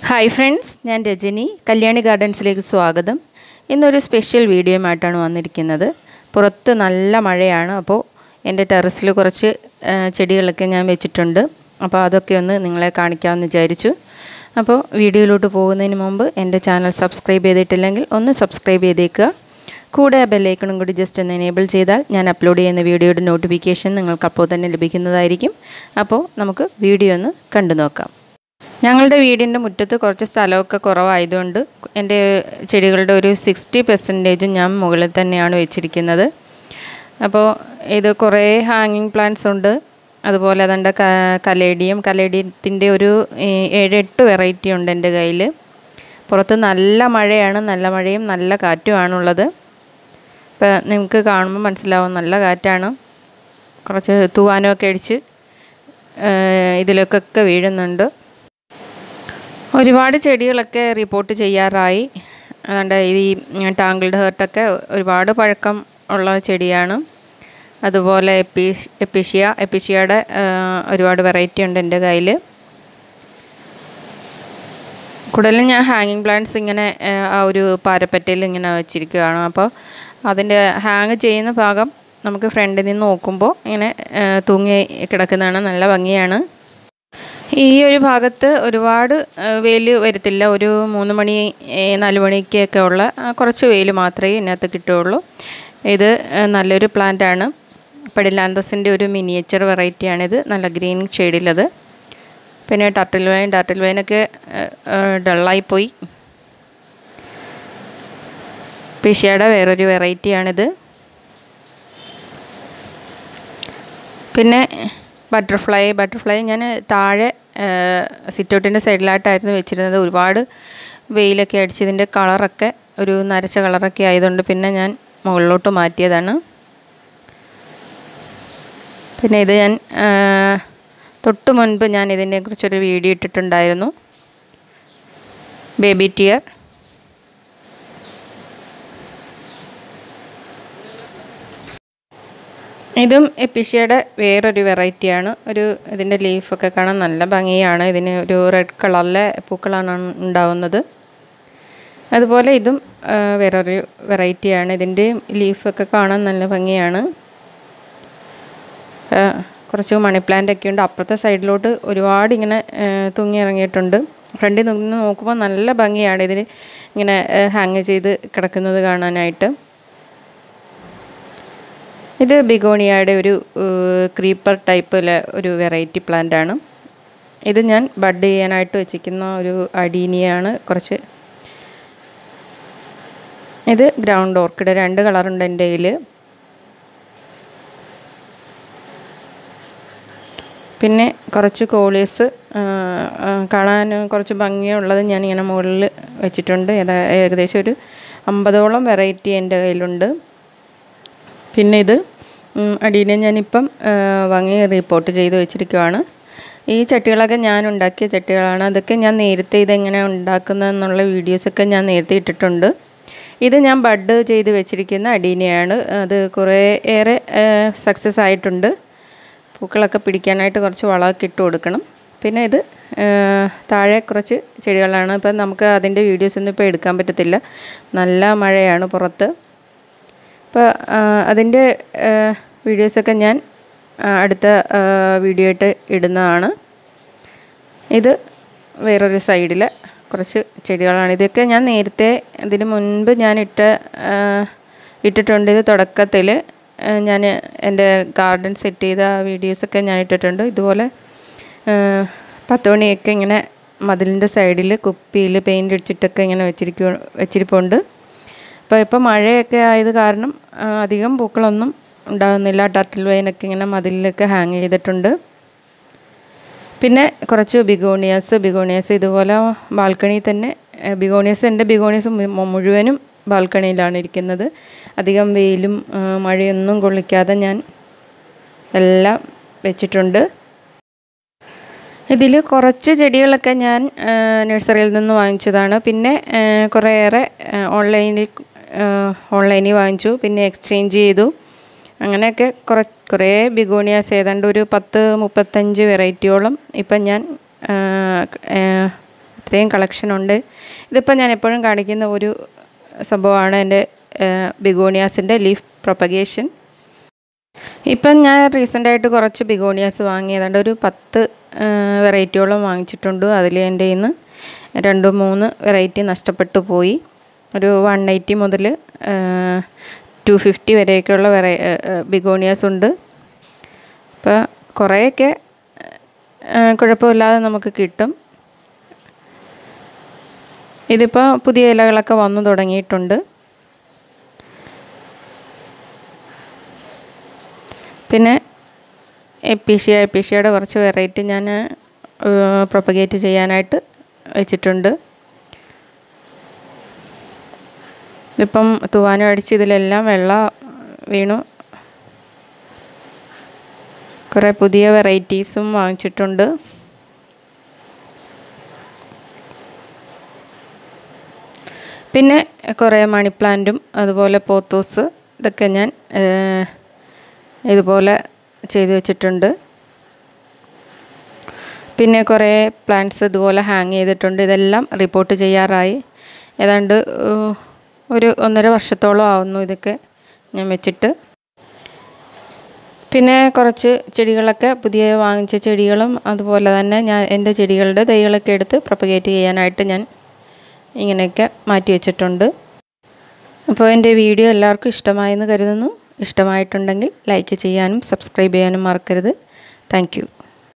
hi friends ഞാൻ രജനി കല്യാണി ഗാർഡൻസിലേക്ക് സ്വാഗതം ഇന്നൊരു സ്പെഷ്യൽ വീഡിയോയുമായിട്ടാണ് വന്നിരിക്കുന്നത് പുറത്ത് നല്ല മഴയാണ് അപ്പോൾ എൻ്റെ ടെറസിൽ കുറച്ച് ആ, ചെടികളൊക്കെ ഞാൻ വെച്ചിട്ടുണ്ട് അപ്പോൾ അതൊക്കെ ഒന്ന് നിങ്ങളെ കാണിക്കാമെന്ന് വിചാരിച്ചു അപ്പോൾ വീഡിയോയിലോട്ട് പോകുന്നതിന് മുമ്പ് എൻ്റെ ചാനൽ സബ്സ്ക്രൈബ് ചെയ്തിട്ടില്ലെങ്കിൽ ഒന്ന് സബ്സ്ക്രൈബ് ചെയ്തേക്കുക കൂടെ ആ ബെല്ലൈക്കണും കൂടി ജസ്റ്റ് ഒന്ന് എനേബിൾ ചെയ്താൽ ഞാൻ അപ്ലോഡ് ചെയ്യുന്ന വീഡിയോയുടെ നോട്ടിഫിക്കേഷൻ നിങ്ങൾക്ക് അപ്പോൾ തന്നെ ലഭിക്കുന്നതായിരിക്കും അപ്പോൾ നമുക്ക് വീഡിയോ ഒന്ന് കണ്ടു നോക്കാം ഞങ്ങളുടെ വീടിൻ്റെ മുറ്റത്ത് കുറച്ച് സ്ഥലമൊക്കെ കുറവായതുകൊണ്ട് എൻ്റെ ചെടികളുടെ ഒരു സിക്സ്റ്റി പെർസെൻറ്റേജും ഞാൻ മുകളിൽ തന്നെയാണ് വെച്ചിരിക്കുന്നത് അപ്പോൾ ഇത് കുറേ ഹാങ്ങിങ് പ്ലാന്റ്സ് ഉണ്ട് അതുപോലെ അതുണ്ട് ക കലേഡിയം കലേഡിയത്തിൻ്റെ ഒരു ഏ- ഏഴ് എട്ട് വെറൈറ്റി ഉണ്ട് എൻ്റെ കയ്യിൽ പുറത്ത് നല്ല മഴയാണ് നല്ല മഴയും നല്ല കാറ്റുമാണുള്ളത് ഇപ്പോൾ നിങ്ങൾക്ക് കാണുമ്പോൾ മനസ്സിലാവും നല്ല കാറ്റാണ് കുറച്ച് തൂവാനമൊക്കെ അടിച്ച് ഏഹ് ഇതിലേക്കൊക്കെ വീഴുന്നുണ്ട് ഒരുപാട് ചെടികളൊക്കെ റിപ്പോർട്ട് ചെയ്യാറായി അതുകൊണ്ട് ഈ ടാങ്കിൾഡ് ഹേർട്ടൊക്കെ ഒരുപാട് പഴക്കം ഉള്ള ചെടിയാണ് അതുപോലെ എപ്പീഷ് എപ്പിഷ്യ എപ്പിഷ്യയുടെ ഒരുപാട് വെറൈറ്റി ഉണ്ട് എൻ്റെ കയ്യിൽ കൂടുതലും ഞാൻ ഹാങ്ങിങ് പ്ലാന്റ്സ് ഇങ്ങനെ ആ, ആ ഒരു പാരപ്പറ്റയിൽ ഇങ്ങനെ വെച്ചിരിക്കുകയാണ് അപ്പോൾ അതിൻ്റെ ഹാങ് ചെയ്യുന്ന ഭാഗം നമുക്ക് ഫ്രണ്ടിൽ നിന്ന് നോക്കുമ്പോൾ ഇങ്ങനെ ആ, തൂങ്ങി കിടക്കുന്നതാണ് നല്ല ഭംഗിയാണ് ഈ ഒരു ഭാഗത്ത് ഒരുപാട് വെയിൽ വരത്തില്ല ഒരു മൂന്ന് മണി ഏ, നാല് മണിക്കൊക്കെ ഉള്ള ആ, കുറച്ച് വെയിൽ മാത്രമേ ഇതിനകത്ത് കിട്ടുകയുള്ളൂ ഇത് ആ, നല്ലൊരു പ്ലാന്റാണ് പെഡിലാന്തസിൻ്റെ ഒരു മിനിയേച്ചർ വെറൈറ്റിയാണിത് നല്ല ഗ്രീൻ ഷെയ്ഡിലത് പിന്നെ ടർട്ടിൽ വൈൻ ടർട്ടിൽ വൈനൊക്കെ ഡള്ളായിപ്പോയി പിഷയുടെ വേറൊരു വെറൈറ്റിയാണിത് പിന്നെ ബട്ടർഫ്ലൈ ബട്ടർഫ്ലൈ ഞാൻ താഴെ സിറ്റൗട്ടിൻ്റെ സൈഡിലായിട്ടായിരുന്നു വെച്ചിരുന്നത് ഒരുപാട് വെയിലൊക്കെ അടിച്ചതിൻ്റെ കളറൊക്കെ ഒരു നരച്ച കളറൊക്കെ ആയതുകൊണ്ട് പിന്നെ ഞാൻ മുകളിലോട്ട് മാറ്റിയതാണ് പിന്നെ ഇത് ഞാൻ ആ, തൊട്ട് മുൻപ് ഞാൻ ഇതിനെക്കുറിച്ചൊരു വീഡിയോ ഇട്ടിട്ടുണ്ടായിരുന്നു ബേബി ടിയർ ഇതും എപ്പിഷ്യയുടെ വേറൊരു വെറൈറ്റിയാണ് ഒരു ഇതിൻ്റെ ലീഫൊക്കെ കാണാൻ നല്ല ഭംഗിയാണ് ഇതിന് ഒരു റെഡ് കളറിലെ പൂക്കളാണ് ഉണ്ടാവുന്നത് അതുപോലെ ഇതും ആ, വേറൊരു വെറൈറ്റിയാണ് ഇതിൻ്റെ ലീഫൊക്കെ കാണാൻ നല്ല ഭംഗിയാണ് ആ, കുറച്ച് മണി പ്ലാന്റ് ഒക്കെ ഉണ്ട് അപ്പുറത്തെ സൈഡിലോട്ട് ഒരുപാട് ഇങ്ങനെ ആ, തൂങ്ങി ഇറങ്ങിയിട്ടുണ്ട് ഫ്രണ്ടിൽ നിന്ന് നോക്കുമ്പോൾ നല്ല ഭംഗിയാണ് ഇതിന് ഇങ്ങനെ ഹാങ് ചെയ്ത് കിടക്കുന്നത് കാണാനായിട്ട് ഇത് ബിഗോണിയയുടെ ഒരു ക്രീപ്പർ ടൈപ്പിലെ ഒരു വെറൈറ്റി പ്ലാന്റ് ആണ് ഇത് ഞാൻ ബഡ് ചെയ്യാനായിട്ട് വെച്ചിരിക്കുന്ന ഒരു അഡീനിയാണ് കുറച്ച് ഇത് ഗ്രൗണ്ട് ഓർക്കിഡ് രണ്ട് കളറുണ്ട് എൻ്റെ കയ്യിൽ പിന്നെ കുറച്ച് കോളീസ് കാണാൻ കുറച്ച് ഭംഗിയുള്ളത് ഞാനിങ്ങനെ മുകളിൽ വെച്ചിട്ടുണ്ട് ഏതാ ഏകദേശം ഒരു അമ്പതോളം വെറൈറ്റി എൻ്റെ കയ്യിലുണ്ട് പിന്നെ ഇത് ഉം, അടീനെ ഞാനിപ്പം ആ, വാങ്ങി റിപ്പോർട്ട് ചെയ്ത് വെച്ചിരിക്കുവാണ് ഈ ചട്ടികളൊക്കെ ഞാൻ ഉണ്ടാക്കിയ ചട്ടികളാണ് അതൊക്കെ ഞാൻ നേരത്തെ ഇതെങ്ങനെ ഉണ്ടാക്കുന്നതെന്നുള്ള വീഡിയോസൊക്കെ ഞാൻ നേരത്തെ ഇട്ടിട്ടുണ്ട് ഇത് ഞാൻ ബഡ് ചെയ്ത് വെച്ചിരിക്കുന്ന അടീനയാണ് അത് കുറേ ഏറെ സക്സസ് ആയിട്ടുണ്ട് പൂക്കളൊക്കെ പിടിക്കാനായിട്ട് കുറച്ച് വളമൊക്കെ ഇട്ട് കൊടുക്കണം പിന്നെ ഇത് ആ, താഴെ കുറച്ച് ചെടികളാണ് ഇപ്പം നമുക്ക് അതിൻ്റെ വീഡിയോസ് ഒന്നും ഇപ്പോൾ എടുക്കാൻ പറ്റത്തില്ല നല്ല മഴയാണ് പുറത്ത് അപ്പോൾ അതിൻ്റെ വീഡിയോസൊക്കെ ഞാൻ ആ, അടുത്ത വീഡിയോ ആയിട്ട് ഇടുന്നതാണ് ഇത് വേറൊരു സൈഡിലെ കുറച്ച് ചെടികളാണ് ഇതൊക്കെ ഞാൻ നേരത്തെ ഇതിന് മുൻപ് ഞാൻ ഇട്ട ആ, ഇട്ടിട്ടുണ്ട് ഇത് തുടക്കത്തിൽ ഞാൻ എൻ്റെ ഗാർഡൻ സെറ്റ് ചെയ്ത വീഡിയോസൊക്കെ ഞാൻ ഇട്ടിട്ടുണ്ട് ഇതുപോലെ ആ, പത്ത് മണിയൊക്കെ ഇങ്ങനെ മതിലിൻ്റെ സൈഡിൽ കുപ്പിയിൽ പെയിൻ്റ് അടിച്ചിട്ടൊക്കെ ഇങ്ങനെ വെച്ചിരിക്കുക വെച്ചിരിപ്പുണ്ട് അപ്പോൾ ഇപ്പോൾ മഴയൊക്കെ ആയത് കാരണം ആ, അധികം പൂക്കളൊന്നും ഉണ്ടാകുന്നില്ല ടർട്ടിൽ വൈനൊക്കെ ഇങ്ങനെ മതിലിലൊക്കെ ഹാങ് ചെയ്തിട്ടുണ്ട് പിന്നെ കുറച്ച് ബിഗോണിയാസ് ബിഗോണിയാസ് ഇതുപോലെ ബാൽക്കണിയിൽ തന്നെ ബിഗോണിയസ് എൻ്റെ ബിഗോണിയസ് മു- മുഴുവനും ബാൽക്കണിയിലാണ് ഇരിക്കുന്നത് അധികം വെയിലും ആ, മഴയൊന്നും കൊള്ളിക്കാതെ ഞാൻ എല്ലാം വെച്ചിട്ടുണ്ട് ഇതിൽ കുറച്ച് ചെടികളൊക്കെ ഞാൻ നഴ്സറിയിൽ നിന്ന് വാങ്ങിച്ചതാണ് പിന്നെ ആ, കുറേയേറെ ആ, ഓൺലൈനിൽ ആ, ഓൺലൈനിൽ വാങ്ങിച്ചു പിന്നെ എക്സ്ചേഞ്ച് ചെയ്തു അങ്ങനെയൊക്കെ കുറ കുറേ ബിഗോണിയാസ് ഏതാണ്ട് ഒരു പത്ത് മുപ്പത്തഞ്ച് വെറൈറ്റിയോളം ഇപ്പം ഞാൻ ആ, ആ, അത്രയും കളക്ഷൻ ഉണ്ട് ഇതിപ്പോൾ ഞാൻ എപ്പോഴും കാണിക്കുന്ന ഒരു സംഭവമാണ് എൻ്റെ ബിഗോണിയാസിൻ്റെ ലീഫ് പ്രൊപ്പഗേഷൻ ഇപ്പം ഞാൻ റീസെൻ്റായിട്ട് കുറച്ച് ബിഗോണിയാസ് വാങ്ങി ഏതാണ്ട് ഒരു പത്ത് വെറൈറ്റിയോളം വാങ്ങിച്ചിട്ടുണ്ട് അതിൽ എൻ്റെ ഇന്ന് രണ്ട് മൂന്ന് വെറൈറ്റി നഷ്ടപ്പെട്ടു പോയി ഒരു വൺ എയ്റ്റി മുതൽ ടു ഫിഫ്റ്റി വരെയൊക്കെയുള്ള വെറൈ ബിഗോണിയാസ് ഉണ്ട് അപ്പോൾ കുറേയൊക്കെ കുഴപ്പമില്ലാതെ നമുക്ക് കിട്ടും ഇതിപ്പോൾ പുതിയ ഇലകളൊക്കെ വന്നു തുടങ്ങിയിട്ടുണ്ട് പിന്നെ എപ്പീഷ്യ എപ്പീഷ്യയുടെ കുറച്ച് വെറൈറ്റി ഞാൻ പ്രൊപ്പഗേറ്റ് ചെയ്യാനായിട്ട് വെച്ചിട്ടുണ്ട് ഇതിപ്പം തൂവാനം അടിച്ച് ഇതിലെല്ലാം വെള്ളം വീണു കുറേ പുതിയ വെറൈറ്റീസും വാങ്ങിച്ചിട്ടുണ്ട് പിന്നെ കുറേ മണി പ്ലാന്റും അതുപോലെ പോത്തോസ് ഇതൊക്കെ ഞാൻ ഇതുപോലെ ചെയ്തു വെച്ചിട്ടുണ്ട് പിന്നെ കുറേ പ്ലാന്റ്സ് ഇതുപോലെ ഹാങ് ചെയ്തിട്ടുണ്ട് ഇതെല്ലാം റിപ്പോർട്ട് ചെയ്യാറായി ഏതാണ്ട് ഒരു ഒന്നര വർഷത്തോളം ആവുന്നു ഇതൊക്കെ ഞാൻ വെച്ചിട്ട് പിന്നെ കുറച്ച് ചെടികളൊക്കെ പുതിയ വാങ്ങിച്ച ചെടികളും അതുപോലെ തന്നെ ഞാൻ എൻ്റെ ചെടികളുടെ തൈകളൊക്കെ എടുത്ത് പ്രൊപ്പഗേറ്റ് ചെയ്യാനായിട്ട് ഞാൻ ഇങ്ങനെയൊക്കെ മാറ്റി വെച്ചിട്ടുണ്ട് അപ്പോൾ എൻ്റെ വീഡിയോ എല്ലാവർക്കും ഇഷ്ടമായെന്ന് കരുതുന്നു ഇഷ്ടമായിട്ടുണ്ടെങ്കിൽ ലൈക്ക് ചെയ്യാനും സബ്സ്ക്രൈബ് ചെയ്യാനും മറക്കരുത് താങ്ക്